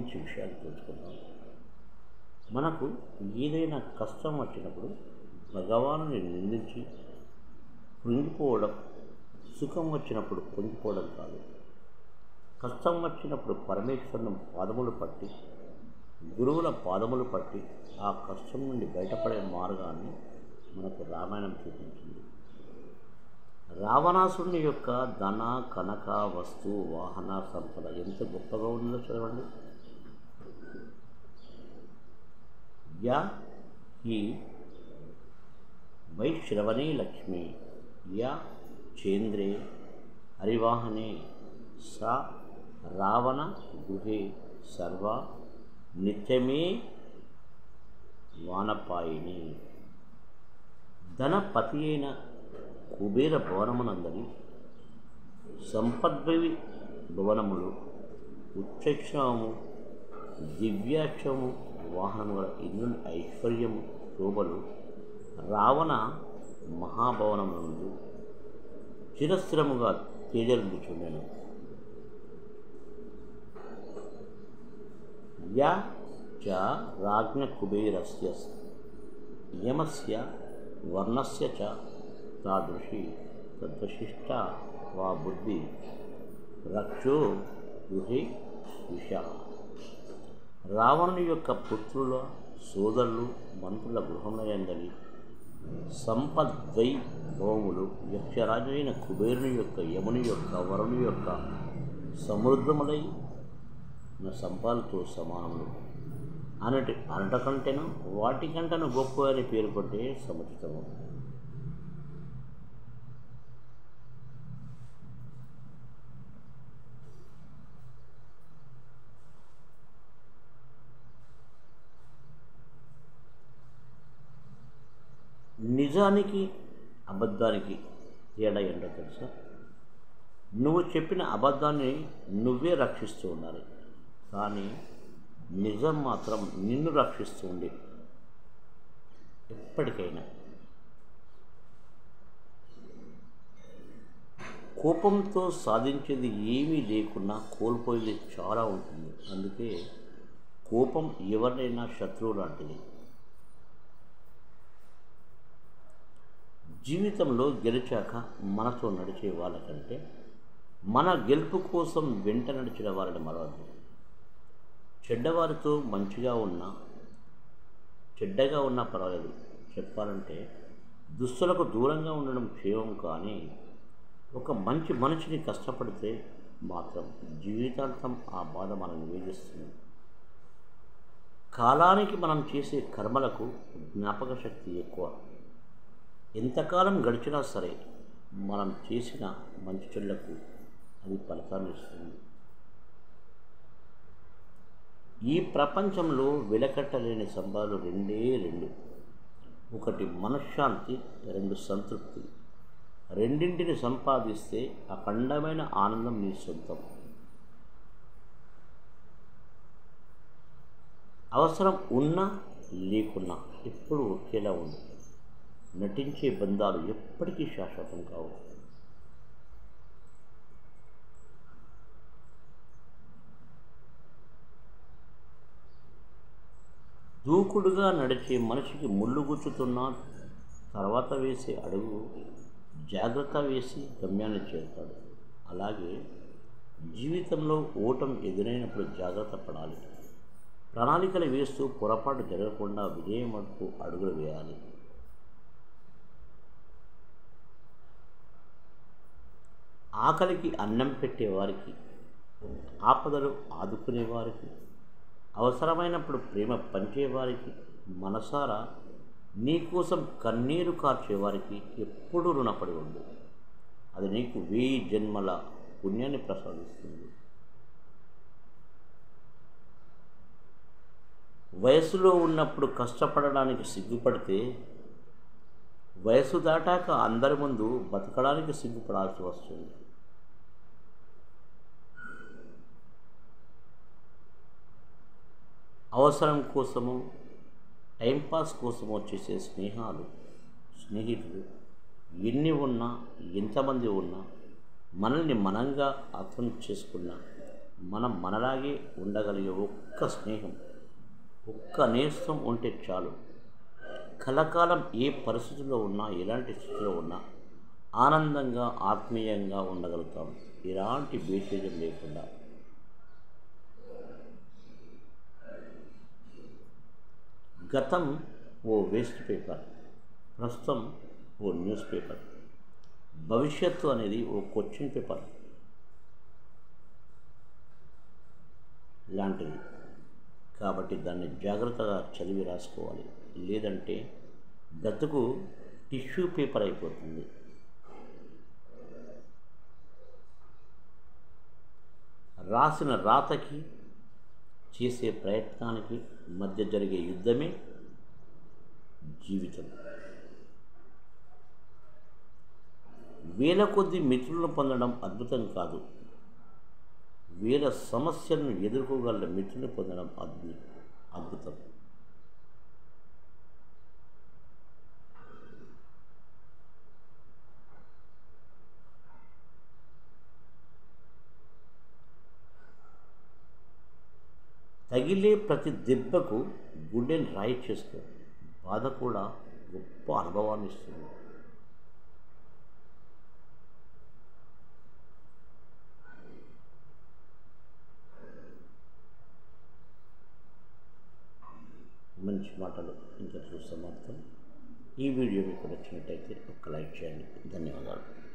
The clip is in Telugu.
గురించి విషయాలు తెలుసుకుందాం మనకు ఏదైనా కష్టం వచ్చినప్పుడు భగవానుని నిందించి కృంగిపోవడం సుఖం వచ్చినప్పుడు పొంగిపోవడం కాదు కష్టం వచ్చినప్పుడు పరమేశ్వరుని పాదములు పట్టి గురువుల పాదములు పట్టి ఆ కష్టం నుండి బయటపడే మార్గాన్ని మనకు రామాయణం చూపించింది రావణాసురుని యొక్క ధన కనక వస్తు వాహన సంపద ఎంత గొప్పగా ఉందో చదవండి యా ఈ వైశ్రవణే లక్ష్మి యా చేంద్రే హరివాహనే సా రావణ గృహే సర్వ నిత్యమే వానపాయిని ధనపతి అయిన కుబేర భవనమునందరి సంపద్భవి భవనములు ఉచ్చక్షము దివ్యాక్షము వాహనముల ఇంద్రుని ఐశ్వర్యము శోభలు రావణ మహాభవనమునందు చిరస్థిరముగా తేజరుచుండెను యా చ రాజ్ఞ కుబేరస్య యమస్య వర్ణస్య చ తాదృశి తద్వశిష్ట వా బుద్ధి రక్షో గృహే విష రావణుని యొక్క పుత్రుల సోదరులు మంత్రుల గృహములందరి సంపద్వై భౌములు యక్షరాజైన కుబేరుని యొక్క యముని యొక్క వరుని యొక్క సమృద్ధములై నా సంపాలతో సమానములు అనటి అనట కంటేను వాటికంటను గొప్ప అని పేరు కొట్టే సముచితము నిజానికి అబద్ధానికి తేడా ఏంటో తెలుసా నువ్వు చెప్పిన అబద్ధాన్ని నువ్వే రక్షిస్తూ ఉండాలి కానీ నిజం మాత్రం నిన్ను రక్షిస్తూ ఉండి ఎప్పటికైనా కోపంతో సాధించేది ఏమీ లేకున్నా కోల్పోయేది చాలా ఉంటుంది అందుకే కోపం ఎవరినైనా శత్రువు లాంటిది జీవితంలో గెలిచాక మనతో నడిచే వాళ్ళకంటే మన గెలుపు కోసం వెంట నడిచిన వాళ్ళని మరవద్దు చెడ్డవారితో మంచిగా ఉన్నా చెడ్డగా ఉన్నా పర్వాలేదు చెప్పాలంటే దుస్తులకు దూరంగా ఉండడం క్షేమం కానీ ఒక మంచి మనిషిని కష్టపడితే మాత్రం జీవితాంతం ఆ బాధ మనం వేధిస్తుంది కాలానికి మనం చేసే కర్మలకు జ్ఞాపక శక్తి ఎక్కువ ఎంతకాలం గడిచినా సరే మనం చేసిన మంచి చెడ్లకు అది ఫలితాన్ని ఇస్తుంది ఈ ప్రపంచంలో వెలకట్టలేని సంపాదలు రెండే రెండు ఒకటి మనశ్శాంతి రెండు సంతృప్తి రెండింటిని సంపాదిస్తే అఖండమైన ఆనందం నీ సొంతం అవసరం ఉన్నా లేకున్నా ఎప్పుడు ఒకేలా ఉంది నటించే బంధాలు ఎప్పటికీ శాశ్వతం కావు దూకుడుగా నడిచే మనిషికి ముళ్ళు గుచ్చుతున్న తర్వాత వేసే అడుగు జాగ్రత్త వేసి గమ్యాన్ని చేరుతాడు అలాగే జీవితంలో ఓటం ఎదురైనప్పుడు జాగ్రత్త పడాలి ప్రణాళికలు వేస్తూ పొరపాటు జరగకుండా విజయం వైపు అడుగులు వేయాలి ఆకలికి అన్నం పెట్టేవారికి ఆపదలు ఆదుకునేవారికి అవసరమైనప్పుడు ప్రేమ పంచేవారికి మనసారా నీకోసం కన్నీరు కార్చేవారికి ఎప్పుడూ రుణపడి ఉండు అది నీకు వెయ్యి జన్మల పుణ్యాన్ని ప్రసాదిస్తుంది వయసులో ఉన్నప్పుడు కష్టపడడానికి సిగ్గుపడితే వయసు దాటాక అందరి ముందు బతకడానికి సిగ్గుపడాల్సి వస్తుంది అవసరం కోసము టైంపాస్ కోసమో చేసే స్నేహాలు స్నేహితులు ఎన్ని ఉన్నా ఎంతమంది ఉన్నా మనల్ని మనంగా అర్థం చేసుకున్న మనం మనలాగే ఉండగలిగే ఒక్క స్నేహం ఒక్క నేస్తం ఉంటే చాలు కలకాలం ఏ పరిస్థితుల్లో ఉన్నా ఎలాంటి స్థితిలో ఉన్నా ఆనందంగా ఆత్మీయంగా ఉండగలుగుతాం ఎలాంటి బేసేజం లేకుండా గతం ఓ వేస్ట్ పేపర్ ప్రస్తుతం ఓ న్యూస్ పేపర్ భవిష్యత్తు అనేది ఓ క్వశ్చన్ పేపర్ లాంటిది కాబట్టి దాన్ని జాగ్రత్తగా చదివి రాసుకోవాలి లేదంటే బ్రతుకు టిష్యూ పేపర్ అయిపోతుంది రాసిన రాతకి చేసే ప్రయత్నానికి మధ్య జరిగే యుద్ధమే జీవితం వేల కొద్ది మిత్రులను పొందడం అద్భుతం కాదు వేల సమస్యలను ఎదుర్కోగల మిత్రుని పొందడం అద్భు అద్భుతం తగిలే ప్రతి దెబ్బకు గుండెని రాయి చేసుకో బాధ కూడా గొప్ప అనుభవాన్ని ఇస్తుంది మంచి మాటలు ఇంకా సమాప్తం ఈ వీడియో మీకు నచ్చినట్టయితే ఒక లైక్ చేయండి ధన్యవాదాలు